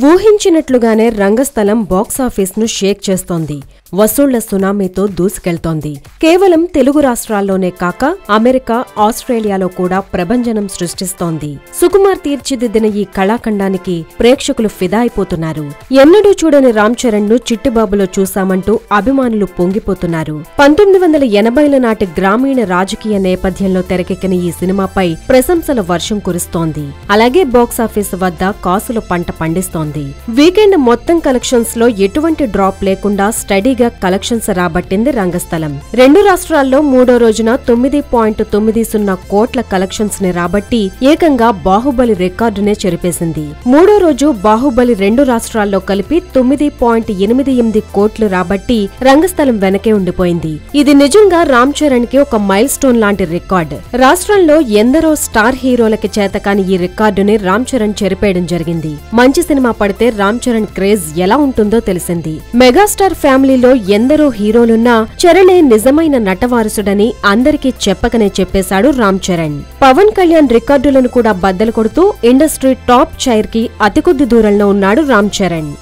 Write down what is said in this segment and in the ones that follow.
ఊహించినట్లుగానే రంగస్థలం box office ను షేక్ చేస్తోంది వసూళ్ల సునామీతో దూసుకెళ్తోంది కేవలం తెలుగు రాష్ట్రాల్లోనే కాక అమెరికా ఆస్ట్రేలియాలో కూడా ప్రభంజనం సృష్టిస్తోంది సుకుమార్ తీర్చిదిద్దిన ఈ కళాఖండానికి ప్రేక్షకులు ఫిదా అయిపోతున్నారు ఎన్నడూ చూడని రామ్ చరణ్ ను చిట్టుబాబులో చూశామంటూ అభిమానులు పొంగిపోతున్నారు పంతొమ్మిది వందల ఎనభైల నాటి గ్రామీణ రాజకీయ నేపథ్యంలో తెరకెక్కిన ఈ సినిమాపై ప్రశంసల వర్షం కురుస్తోంది అలాగే బాక్సాఫీస్ వద్ద కాసుల పంట పండిస్తోంది వీకెండ్ మొత్తం కలెక్షన్స్ లో ఎటువంటి డ్రాప్ లేకుండా స్టడీగా కలెక్షన్స్ రాబట్టింది రంగస్థలం రెండు రాష్ట్రాల్లో మూడో రోజున తొమ్మిది పాయింట్ తొమ్మిది సున్నా కోట్ల కలెక్షన్స్ ని రాబట్టి ఏకంగా బాహుబలి రికార్డునే చెరిపేసింది మూడో రోజు బాహుబలి రెండు రాష్ట్రాల్లో కలిపి తొమ్మిది పాయింట్ ఎనిమిది ఎనిమిది కోట్లు రాబట్టి రంగస్థలం వెనకే ఉండిపోయింది ఇది నిజంగా రామ్ చరణ్ కి ఒక మైల్ స్టోన్ లాంటి రికార్డ్ రాష్ట్రంలో ఎందరో స్టార్ హీరోలకి చేతకాని ఈ రికార్డుని రామ్ చరణ్ చెరిపేయడం జరిగింది మంచి సినిమా పడితే రామ్ చరణ్ క్రేజ్ ఎలా ఉంటుందో తెలిసింది మెగాస్టార్ ఫ్యామిలీలో ఎందరో హీరోలున్నా చరణే నిజమైన నటవారసుడని అందరికీ చెప్పకనే చెప్పేశాడు రామ్ చరణ్ పవన్ కళ్యాణ్ రికార్డులను కూడా బద్దలు కొడుతూ ఇండస్ట్రీ టాప్ చైర్ కి అతి కొద్ది దూరంలో ఉన్నాడు రామ్ చరణ్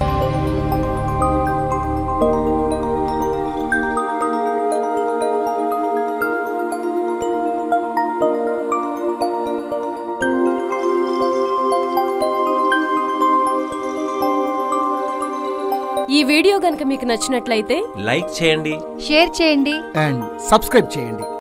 ఈ వీడియో గనుక మీకు నచ్చినట్లయితే లైక్ చేయండి షేర్ చేయండి అండ్ సబ్స్క్రైబ్ చేయండి